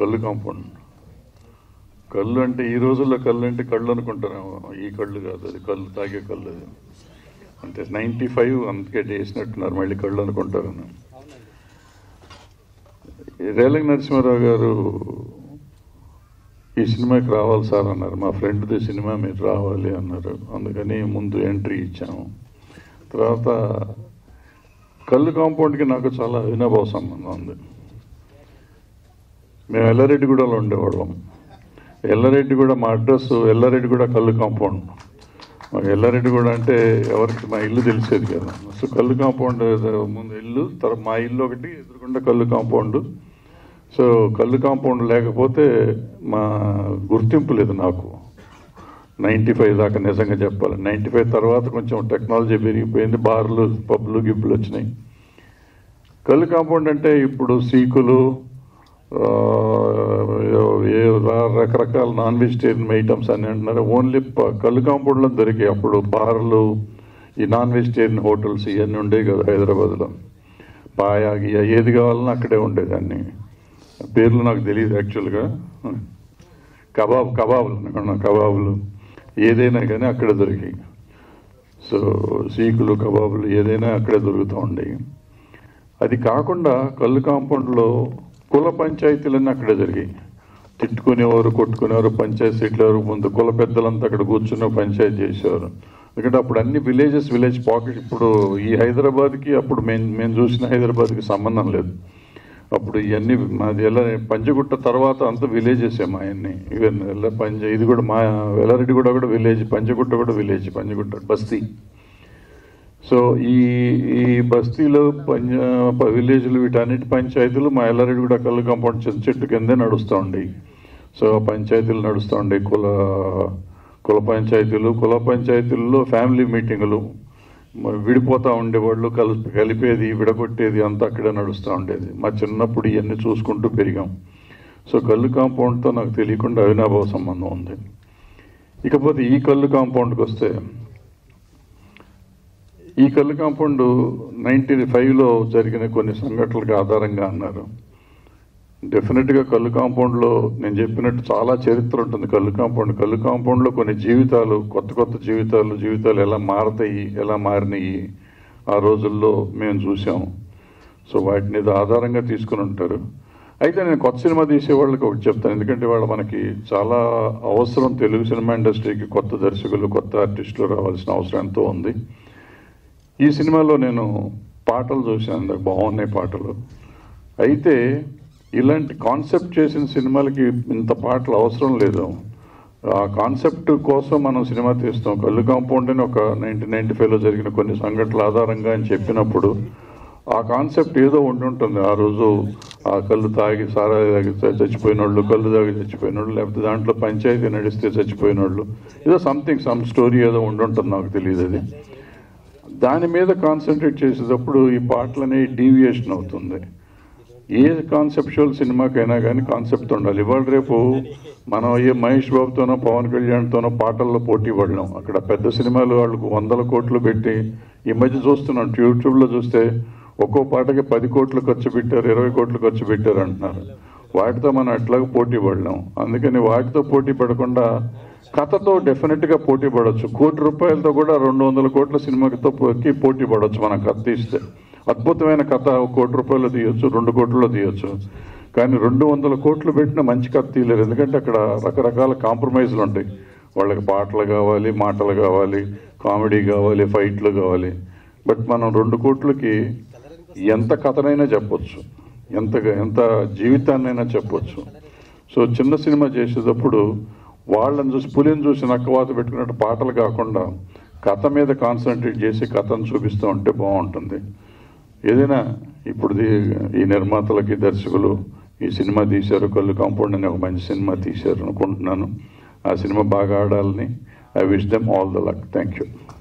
కళ్ళు కాంపౌండ్ కళ్ళు అంటే ఈ రోజుల్లో కళ్ళు అంటే కళ్ళు అనుకుంటారేమో ఈ కళ్ళు కాదు అది కళ్ళు తాగే కళ్ళు అది అంటే నైంటీ ఫైవ్ అందుకే చేసినట్టున్నారు మళ్ళీ కళ్ళు అనుకుంటారని రేలంగి నరసింహారావు గారు ఈ సినిమాకి రావాలి సార్ అన్నారు మా ఫ్రెండ్ది సినిమా మీరు రావాలి అన్నారు అందుకని ముందు ఎంట్రీ ఇచ్చాము తర్వాత కళ్ళు కాంపౌండ్కి నాకు చాలా అవినాభావ సంబంధం ఉంది మేము ఎల్లారెడ్డిగూడలో ఉండేవాళ్ళం ఎల్లారెడ్డిగూడ మా అడ్రస్ ఎల్లారెడ్డిగూడ కళ్ళు కాంపౌండ్ మాకు ఎల్లారెడ్డిగూడ అంటే ఎవరికి మా ఇల్లు తెలిసేది కదా సో కళ్ళు కాంపౌండ్ ముందు ఇల్లు తర్వాత మా ఇల్లు ఒకటి ఎదురుకుండా కళ్ళు కాంపౌండ్ సో కళ్ళు కాంపౌండ్ లేకపోతే మా గుర్తింపు లేదు నాకు నైంటీ ఫైవ్ దాకా నిజంగా చెప్పాలి నైంటీ ఫైవ్ తర్వాత కొంచెం టెక్నాలజీ పెరిగిపోయింది బార్లు పబ్లు గిబ్బులు వచ్చినాయి కళ్ళు కాంపౌండ్ అంటే ఇప్పుడు సీకులు ఆ, ఏ రకరకాల నాన్ వెజిటేరియన్ ఐటమ్స్ అని అంటున్నారు ఓన్లీ ప- కళ్ళు కాంపౌండ్లో దొరికాయి అప్పుడు బార్లు ఈ నాన్ వెజిటేరియన్ హోటల్స్ ఇవన్నీ ఉండేవి కదా హైదరాబాద్లో పాయా గియా ఏది కావాలన్నా అక్కడే ఉండేది అన్ని పేర్లు నాకు తెలియదు యాక్చువల్గా కబాబ్ కబాబులు అనుకున్నా కబాబులు ఏదైనా కానీ అక్కడే దొరికాయి సో సీకులు కబాబులు ఏదైనా అక్కడే దొరుకుతూ ఉండేవి అది కాకుండా కళ్ళు కాంపౌండ్లో కుల పంచాయతీలన్నీ అక్కడే జరిగాయి తిట్టుకునేవారు కొట్టుకునేవారు పంచాయతీ సీట్లవారు ముందు కుల పెద్దలంతా అక్కడ కూర్చుని పంచాయతీ చేసేవారు ఎందుకంటే అప్పుడు అన్ని విలేజెస్ విలేజ్ పాకెట్ ఇప్పుడు ఈ హైదరాబాద్కి అప్పుడు మేము మేము చూసిన హైదరాబాద్కి సంబంధం లేదు అప్పుడు ఇవన్నీ మాది ఎలా పంచగుట్ట తర్వాత అంతా విలేజెస్ మా అన్ని ఈవెన్ ఎలా పంచ ఇది కూడా మా వెల్లారెడ్డి కూడా కూడా విలేజ్ పంచగుట్ట కూడా విలేజ్ పంచగుట్ట బస్తీ సో ఈ ఈ బస్తీలో పంజ ప- విలేజ్లు వీటన్నిటి పంచాయతీలు మా ఎల్లారెడ్డి కూడా కళ్ళు కాంపౌండ్ చెట్టు చెట్టు కిందే నడుస్తూ ఉండేవి సో ఆ పంచాయతీలు నడుస్తూ ఉండేవి కుల కుల పంచాయతీలు కుల పంచాయతీల్లో ఫ్యామిలీ మీటింగులు మరి విడిపోతూ ఉండేవాళ్ళు కలిపి కలిపేది విడగొట్టేది అంతా అక్కడే నడుస్తూ ఉండేది మా చిన్నప్పుడు ఇవన్నీ చూసుకుంటూ పెరిగాం సో కళ్ళు కాంపౌండ్తో నాకు తెలియకుండా అవినాభావ సంబంధం ఉంది ఇకపోతే ఈ కళ్ళు కాంపౌండ్కి వస్తే ఈ కళ్ళు కాంపౌండ్ నైన్టీన్ ఫైవ్లో జరిగిన కొన్ని సంఘటనలకు ఆధారంగా అన్నారు డెఫినెట్గా కళ్ళు కాంపౌండ్లో నేను చెప్పినట్టు చాలా చరిత్ర ఉంటుంది కళ్ళు కాంపౌండ్ కళ్ళు కాంపౌండ్లో కొన్ని జీవితాలు కొత్త కొత్త జీవితాలు జీవితాలు ఎలా మారతాయి ఎలా మారినాయి ఆ రోజుల్లో మేము చూసాం సో వాటిని ఇది ఆధారంగా తీసుకుని ఉంటారు అయితే నేను కొత్త సినిమా తీసే వాళ్ళకి ఒకటి చెప్తాను ఎందుకంటే వాళ్ళ మనకి చాలా అవసరం తెలుగు సినిమా ఇండస్ట్రీకి కొత్త దర్శకులు కొత్త ఆర్టిస్టులు రావాల్సిన అవసరం ఎంతో ఉంది ఈ సినిమాలో నేను పాటలు చూశాను బాగున్నాయి పాటలు అయితే ఇలాంటి కాన్సెప్ట్ చేసిన సినిమాలకి ఇంత పాటలు అవసరం లేదు ఆ కాన్సెప్ట్ కోసం మనం సినిమా తీస్తాం కళ్ళు కాంపౌండ్ అని ఒక నైన్టీన్ నైన్టీ ఫైవ్లో జరిగిన కొన్ని సంఘటనల ఆధారంగా అని చెప్పినప్పుడు ఆ కాన్సెప్ట్ ఏదో ఉండి ఉంటుంది ఆ రోజు ఆ కళ్ళు తాగి సారా తాగి చ- చచ్చిపోయిన వాళ్ళు కళ్ళు తాగి చచ్చిపోయిన వాళ్ళు లేకపోతే దాంట్లో పంచాయతీ నడిస్తే చచ్చిపోయిన వాళ్ళు ఏదో సంథింగ్ సమ్ స్టోరీ ఏదో ఉండి ఉంటుంది నాకు తెలియదు అది దాని మీద కాన్సన్ట్రేట్ చేసేటప్పుడు ఈ పాటలనే డీవియేషన్ అవుతుంది ఏ కాన్సెప్చువల్ సినిమాకైనా కానీ కాన్సెప్ట్ ఉండాలి ఇవాళ రేపు మనం ఏ మహేష్ బాబుతోనో పవన్ కళ్యాణ్తోనో పాటల్లో పోటీ పడలేం అక్కడ పెద్ద సినిమాలు వాళ్ళకు వందల కోట్లు పెట్టి ఈ మధ్య చూస్తున్నాం యూట్యూబ్లో చూస్తే ఒక్కో పాటకి పది కోట్లు ఖర్చు పెట్టారు ఇరవై కోట్లు ఖర్చు పెట్టారు అంటున్నారు వాటితో మనం ఎట్లాగో పోటీ పడలేం అందుకని వాటితో పోటీ పడకుండా కథతో డెఫినెట్గా పోటీ పడవచ్చు కోటి రూపాయలతో కూడా రెండు వందల కోట్ల సినిమాతో పోకి పోటీ పడవచ్చు మనం కథ తీస్తే అద్భుతమైన కథ ఒక కోటి రూపాయలు తీయొచ్చు రెండు కోట్లలో తీయొచ్చు కానీ రెండు వందల కోట్లు పెట్టిన మంచి కథ తీయలేరు ఎందుకంటే అక్కడ రకరకాల కాంప్రమైజ్లు ఉంటాయి వాళ్ళకి పాటలు కావాలి మాటలు కావాలి కామెడీ కావాలి ఫైట్లు కావాలి బట్ మనం రెండు కోట్లకి ఎంత కథనైనా చెప్పొచ్చు ఎంత ఎంత జీవితాన్నైనా చెప్పొచ్చు సో చిన్న సినిమా చేసేటప్పుడు వాళ్ళని చూసి పులిని చూసి నక్కవాత పెట్టుకున్నట్టు పాటలు కాకుండా కథ మీద కాన్సన్ట్రేట్ చేసి కథను చూపిస్తూ ఉంటే బాగుంటుంది ఏదైనా ఇప్పుడు ది- ఈ నిర్మాతలకి దర్శకులు ఈ సినిమా తీశారు కళ్ళు కాంపౌండ్ అనే ఒక మంచి సినిమా తీశారు అనుకుంటున్నాను ఆ సినిమా బాగా ఆడాలని I wish them all the luck thank you